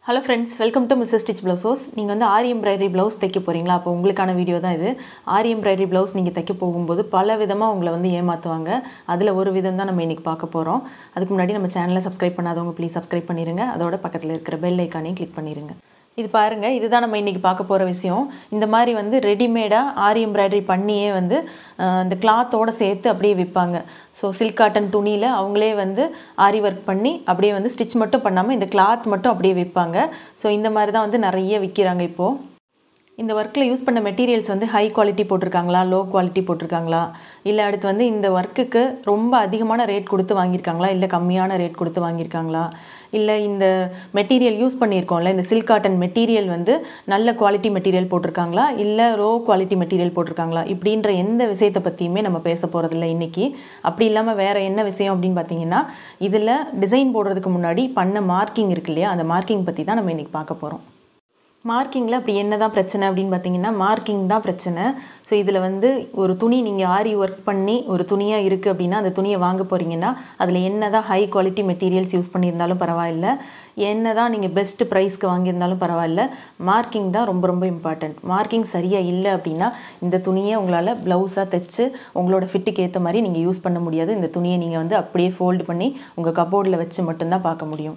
hello friends welcome to Mrs Stitch blouses நீங்கள் வந்து ஆரி embroidery blouse தைக்க போகிறீங்களா அப்போ உங்களுக்கான வீடியோ தான் இது ஆரி எம்ப்ராய்டரி ப்ளவுஸ் நீங்கள் தைக்க போகும்போது பல விதமாக உங்களை வந்து ஏமாற்றுவாங்க அதில் ஒரு விதம் தான் நம்ம இன்றைக்கி பார்க்க போகிறோம் அதுக்கு முன்னாடி நம்ம சேனலை சப்ஸ்கிரைப் பண்ணாதவங்க ப்ளீஸ் சப்ஸ்கிரைப் பண்ணிடுங்க அதோட பக்கத்தில் இருக்கிற பெல் ஐக்கானையும் கிளிக் பண்ணிடுங்க இது பாருங்கள் இதுதான் நம்ம இன்றைக்கி பார்க்க போகிற விஷயம் இந்த மாதிரி வந்து ரெடிமேடாக ஆரி எம்ப்ராய்டரி பண்ணியே வந்து அஹ், இந்த கிளாத்தோட சேர்த்து அப்படியே விற்பாங்க ஸோ சில்க் காட்டன் துணியில் அவங்களே வந்து ஆரி ஒர்க் பண்ணி அப்படியே வந்து ஸ்டிச் மட்டும் பண்ணாமல் இந்த கிளாத் மட்டும் அப்படியே விற்பாங்க ஸோ இந்த மாதிரி தான் வந்து நிறைய விற்கிறாங்க இப்போது இந்த ஒர்க்கில் யூஸ் பண்ண மெட்டீரியல்ஸ் வந்து ஹை குவாலிட்டி போட்டிருக்காங்களா லோ குவாலிட்டி போட்டிருக்காங்களா இல்லை அடுத்து வந்து இந்த ஒர்க்குக்கு ரொம்ப அதிகமான ரேட் கொடுத்து வாங்கியிருக்காங்களா இல்லை கம்மியான ரேட் கொடுத்து வாங்கியிருக்காங்களா இல்லை இந்த மெட்டீரியல் யூஸ் பண்ணியிருக்கோம்ல இந்த சில்க் காட்டன் மெட்டீரியல் வந்து நல்ல குவாலிட்டி மெட்டீரியல் போட்டிருக்காங்களா இல்லை லோ குவாலிட்டி மெட்டீரியல் போட்டிருக்காங்களா இப்படின்ற எந்த விஷயத்தை பற்றியுமே நம்ம பேச போகிறதில்ல இன்றைக்கி அப்படி இல்லாமல் வேறு என்ன விஷயம் அப்படின்னு பார்த்தீங்கன்னா இதில் டிசைன் போடுறதுக்கு முன்னாடி பண்ண மார்க்கிங் இருக்கு இல்லையா அந்த மார்க்கிங் பற்றி தான் நம்ம இன்றைக்கி பார்க்க போகிறோம் மார்க்கிங்கில் அப்படி என்ன தான் பிரச்சனை அப்படின்னு பார்த்தீங்கன்னா மார்க்கிங் தான் பிரச்சனை ஸோ இதில் வந்து ஒரு துணி நீங்கள் ஆரி ஒர்க் பண்ணி ஒரு துணியாக இருக்குது அப்படின்னா அந்த துணியை வாங்க போகிறீங்கன்னா அதில் என்ன தான் ஹை குவாலிட்டி மெட்டீரியல்ஸ் யூஸ் பண்ணியிருந்தாலும் பரவாயில்ல என்ன தான் நீங்கள் பெஸ்ட் ப்ரைஸ்க்கு வாங்கியிருந்தாலும் பரவாயில்ல மார்க்கிங் தான் ரொம்ப ரொம்ப இம்பார்ட்டண்ட் மார்க்கிங் சரியாக இல்லை அப்படின்னா இந்த துணியை உங்களால் ப்ளவுஸாக தைச்சு உங்களோட ஃபிட்டுக்கு ஏற்ற மாதிரி நீங்கள் யூஸ் பண்ண முடியாது இந்த துணியை நீங்கள் வந்து அப்படியே ஃபோல்டு பண்ணி உங்கள் கபோர்டில் வச்சு மட்டும்தான் பார்க்க முடியும்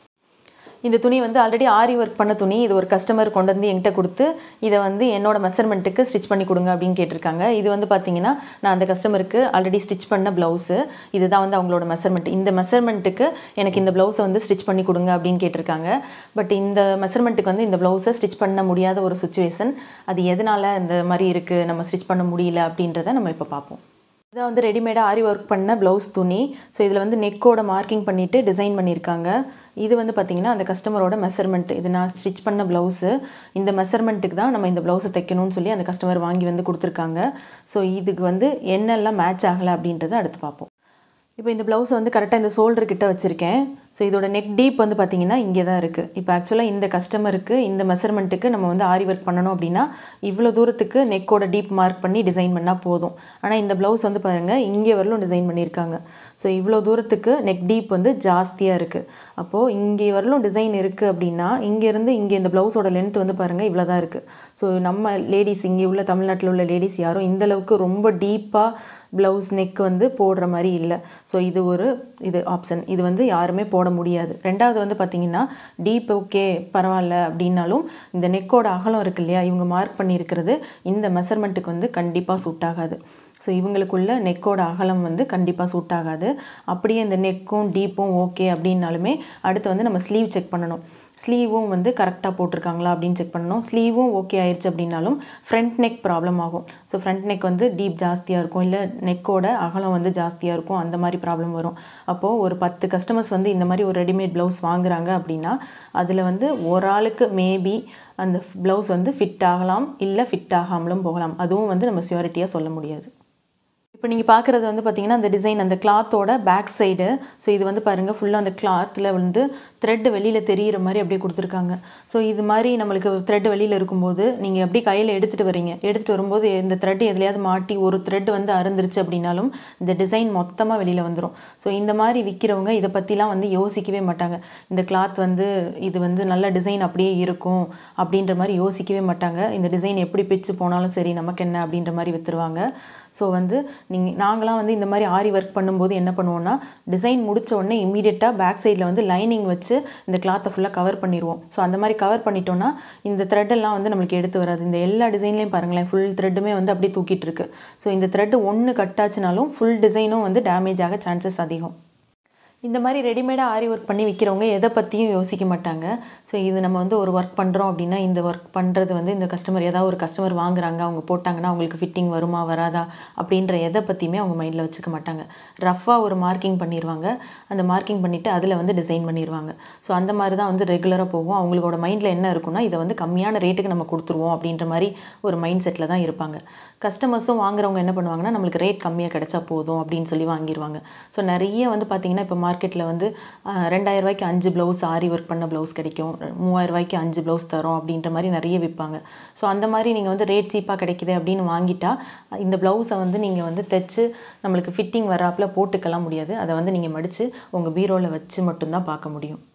இந்த துணி வந்து ஆல்ரெடி ஆரி ஒர்க் பண்ண துணி இது ஒரு கஸ்டமர் கொண்டு வந்து என்கிட்ட கொடுத்து இதை வந்து என்னோட மெஷர்மெண்ட்டுக்கு ஸ்டிச் பண்ணி கொடுங்க அப்படின்னு கேட்டிருக்காங்க இது வந்து பார்த்தீங்கன்னா நான் அந்த கஸ்டமருக்கு ஆல்ரெடி ஸ்டிச் பண்ண ப்ளவுஸு இதுதான் வந்து அவங்களோட மெஷர்மெண்ட் இந்த மெஷர்மெண்ட்டுக்கு எனக்கு இந்த ப்ளவுஸை வந்து ஸ்டிச் பண்ணி கொடுங்க அப்படின்னு கேட்டிருக்காங்க பட் இந்த மெஷர்மெண்ட்டுக்கு வந்து இந்த ப்ளவுஸை ஸ்டிச் பண்ண முடியாத ஒரு சுச்சுவேஷன் அது எதனால் இந்த மாதிரி இருக்குது நம்ம ஸ்டிச் பண்ண முடியல அப்படின்றத நம்ம இப்போ பார்ப்போம் இதான் வந்து ரெடிமேடாக ஆரி ஒர்க் பண்ண ப்ளவுஸ் துணி ஸோ இதில் வந்து நெக்கோட மார்க்கிங் பண்ணிவிட்டு டிசைன் பண்ணியிருக்காங்க இது வந்து பார்த்திங்கன்னா அந்த கஸ்டமரோட மெஷர்மெண்ட் இது நான் ஸ்டிச் பண்ண ப்ளவுஸு இந்த மெஷர்மெண்ட்டுக்கு தான் நம்ம இந்த ப்ளவுஸை தைக்கணும்னு சொல்லி அந்த கஸ்டமர் வாங்கி வந்து கொடுத்துருக்காங்க ஸோ இதுக்கு வந்து என்னெல்லாம் மேட்ச் ஆகலை அப்படின்றத அடுத்து பார்ப்போம் இப்போ இந்த ப்ளவுஸை வந்து கரெக்டாக இந்த ஷோல்டர் கிட்ட வச்சுருக்கேன் ஸோ இதோட நெக் டீப் வந்து பார்த்திங்கன்னா இங்கே தான் இருக்குது இப்போ ஆக்சுவலாக இந்த கஸ்டமருக்கு இந்த மெஷர்மெண்ட்டுக்கு நம்ம வந்து ஆரி ஒர்க் பண்ணணும் அப்படின்னா இவ்வளோ தூரத்துக்கு நெக்கோட டீப் மார்க் பண்ணி டிசைன் பண்ணால் போதும் ஆனால் இந்த ப்ளவுஸ் வந்து பாருங்கள் இங்கே வரலும் டிசைன் பண்ணியிருக்காங்க ஸோ இவ்வளோ தூரத்துக்கு நெக் டீப் வந்து ஜாஸ்தியாக இருக்குது அப்போது இங்கே வரலும் டிசைன் இருக்குது அப்படின்னா இங்கேருந்து இங்கே இந்த ப்ளவுஸோட லென்த் வந்து பாருங்கள் இவ்வளோ தான் இருக்குது ஸோ நம்ம லேடிஸ் இங்கே உள்ள தமிழ்நாட்டில் உள்ள லேடிஸ் யாரும் இந்த அளவுக்கு ரொம்ப டீப்பாக ப்ளவுஸ் நெக் வந்து போடுற மாதிரி இல்லை ஸோ இது ஒரு இது ஆப்ஷன் இது வந்து யாருமே போட முடியாது ரெண்டாவது வந்து பார்த்திங்கன்னா டீப் ஓகே பரவாயில்ல அப்படின்னாலும் இந்த நெக்கோட அகலம் இருக்கு இல்லையா இவங்க மார்க் பண்ணியிருக்கிறது இந்த மெஷர்மெண்ட்டுக்கு வந்து கண்டிப்பாக சூட் ஆகாது ஸோ இவங்களுக்குள்ள நெக்கோட அகலம் வந்து கண்டிப்பாக சூட் ஆகாது அப்படியே இந்த நெக்கும் டீப்பும் ஓகே அப்படின்னாலுமே அடுத்து வந்து நம்ம ஸ்லீவ் செக் பண்ணணும் ஸ்லீவும் வந்து கரெக்டாக போட்டிருக்காங்களா அப்படின்னு செக் பண்ணணும் ஸ்லீவும் ஓகே ஆயிடுச்சு அப்படின்னாலும் ஃப்ரண்ட் நெக் ப்ராப்ளம் ஆகும் ஸோ ஃப்ரண்ட் நெக் வந்து டீப் ஜாஸ்தியாக இருக்கும் இல்லை நெக்கோட அகலம் வந்து ஜாஸ்தியாக இருக்கும் அந்த மாதிரி ப்ராப்ளம் வரும் அப்போது ஒரு பத்து கஸ்டமர்ஸ் வந்து இந்த மாதிரி ஒரு ரெடிமேட் ப்ளவுஸ் வாங்குறாங்க அப்படின்னா அதில் வந்து ஒரு ஆளுக்கு மேபி அந்த ப்ளவுஸ் வந்து ஃபிட் ஆகலாம் இல்லை ஃபிட் ஆகாமலும் போகலாம் அதுவும் வந்து நம்ம ஷியூரிட்டியாக சொல்ல முடியாது இப்போ நீங்கள் பார்க்குறது வந்து பார்த்தீங்கன்னா அந்த டிசைன் அந்த கிளாத்தோட பேக் சைடு ஸோ இது வந்து பாருங்கள் ஃபுல்லாக அந்த கிளாத்தில் வந்து த்ரெட் வெளியில் தெரியிற மாதிரி அப்படியே கொடுத்துருக்காங்க ஸோ இது மாதிரி நம்மளுக்கு த்ரெட் வெளியில் இருக்கும்போது நீங்கள் அப்படியே கையில் எடுத்துகிட்டு வரீங்க எடுத்துகிட்டு வரும்போது இந்த த்ரெட் எதுலையாவது மாட்டி ஒரு த்ரெட் வந்து அருந்துருச்சு அப்படின்னாலும் இந்த டிசைன் மொத்தமாக வெளியில் வந்துடும் ஸோ இந்த மாதிரி விற்கிறவங்க இதை பற்றிலாம் வந்து யோசிக்கவே மாட்டாங்க இந்த கிளாத் வந்து இது வந்து நல்ல டிசைன் அப்படியே இருக்கும் அப்படின்ற மாதிரி யோசிக்கவே மாட்டாங்க இந்த டிசைன் எப்படி பிச்சு போனாலும் சரி நமக்கு என்ன அப்படின்ற மாதிரி விற்றுருவாங்க ஸோ வந்து நீங்கள் நாங்களாம் வந்து இந்த மாதிரி ஆரி ஒர்க் பண்ணும்போது என்ன பண்ணுவோம்னா டிசைன் முடிச்ச உடனே இமீடியட்டாக பேக் சைடில் வந்து லைனிங் வச்சு இந்த கிளாத்தை ஃபுல்லாக கவர் பண்ணிடுவோம் ஸோ அந்த மாதிரி கவர் பண்ணிட்டோம்னா இந்த த்ரெட்டெல்லாம் வந்து நம்மளுக்கு எடுத்து வராது இந்த எல்லா டிசைன்லேயும் பாருங்களேன் ஃபுல் த்ரெட்டுமே வந்து அப்படியே தூக்கிட்டு இருக்கு ஸோ இந்த த்ரெட்டு ஒன்று கட் ஆச்சுனாலும் ஃபுல் டிசைனும் வந்து டேமேஜ் ஆக சான்சஸ் அதிகம் இந்த மாதிரி ரெடிமேடாக ஆரி ஒர்க் பண்ணி விற்கிறவங்க எதை பற்றியும் யோசிக்க மாட்டாங்க ஸோ இது நம்ம வந்து ஒரு ஒர்க் பண்ணுறோம் அப்படின்னா இந்த ஒர்க் பண்ணுறது வந்து இந்த கஸ்டமர் ஏதாவது ஒரு கஸ்டமர் வாங்குறாங்க அவங்க போட்டாங்கன்னா அவங்களுக்கு ஃபிட்டிங் வருமா வராதா அப்படின்ற எதை பற்றியுமே அவங்க மைண்டில் வச்சுக்க மாட்டாங்க ரஃப்பாக ஒரு மார்க்கிங் பண்ணிடுவாங்க அந்த மார்க்கிங் பண்ணிவிட்டு அதில் வந்து டிசைன் பண்ணிடுவாங்க ஸோ அந்த மாதிரி தான் வந்து ரெகுலராக போகும் அவங்களோட மைண்டில் என்ன இருக்குன்னா இதை வந்து கம்மியான ரேட்டுக்கு நம்ம கொடுத்துருவோம் அப்படின்ற மாதிரி ஒரு மைண்ட் செட்டில் தான் இருப்பாங்க கஸ்டமர்ஸும் வாங்குறவங்க என்ன பண்ணுவாங்கன்னா நம்மளுக்கு ரேட் கம்மியாக கிடைச்சா போதும் அப்படின்னு சொல்லி வாங்கிடுவாங்க ஸோ நிறைய வந்து பார்த்திங்கன்னா இப்போ மார்க்கெட்டில் வந்து ஆஹ், ரெண்டாயிரம் ரூபாய்க்கு அஞ்சு ப்ளவுஸ் ஆரி ஒர்க் பண்ண ப்ளவுஸ் கிடைக்கும் மூவாயிரம் ரூபாய்க்கு அஞ்சு ப்ளவுஸ் தரோம் அப்படின்ற மாதிரி நிறைய விற்பாங்க ஸோ அந்த மாதிரி நீங்கள் வந்து ரேட் சீப்பாக கிடைக்குது அப்படின்னு வாங்கிட்டா இந்த ப்ளவுஸை வந்து நீங்கள் வந்து தைச்சு நம்மளுக்கு ஃபிட்டிங் வராப்பில் போட்டுக்கலாம் முடியாது அதை வந்து நீங்கள் மடித்து உங்கள் பீரோவில் வச்சு மட்டும்தான் பார்க்க முடியும்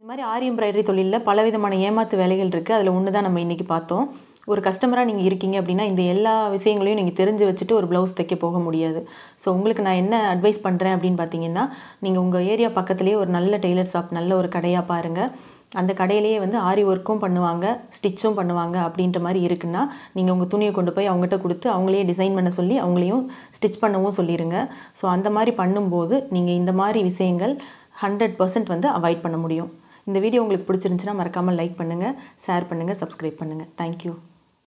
இந்த மாதிரி ஆரி எம்ப்ராய்டரி தொழிலில் பலவிதமான ஏமாத்து வேலைகள் இருக்குது அதில் ஒன்று தான் நம்ம இன்றைக்கி பார்த்தோம் ஒரு கஸ்டமராக நீங்கள் இருக்கீங்க அப்படின்னா இந்த எல்லா விஷயங்களையும் நீங்கள் தெரிஞ்சு வச்சுட்டு ஒரு ப்ளவுஸ் தைக்க போக முடியாது ஸோ உங்களுக்கு நான் என்ன அட்வைஸ் பண்ணுறேன் அப்படின்னு பார்த்தீங்கன்னா நீங்கள் உங்கள் ஏரியா பக்கத்துலேயே ஒரு நல்ல டெய்லர் ஷாப் நல்ல ஒரு கடையாக பாருங்கள் அந்த கடையிலேயே வந்து ஆரி ஒர்க்கும் பண்ணுவாங்க ஸ்டிச்சும் பண்ணுவாங்க அப்படின்ற மாதிரி இருக்குன்னா நீங்கள் உங்கள் துணியை கொண்டு போய் அவங்ககிட்ட கொடுத்து அவங்களே டிசைன் பண்ண சொல்லி அவங்களையும் ஸ்டிச் பண்ணவும் சொல்லிடுங்க ஸோ அந்த மாதிரி பண்ணும்போது நீங்கள் இந்த மாதிரி விஷயங்கள் ஹண்ட்ரட் பர்சன்ட் வந்து அவாய்ட் பண்ண முடியும் இந்த வீடியோ உங்களுக்கு பிடிச்சிருந்துச்சுன்னா மறக்காமல் லைக் பண்ணுங்கள் ஷேர் பண்ணுங்கள் சப்ஸ்கிரைப் பண்ணுங்கள் தேங்க்யூ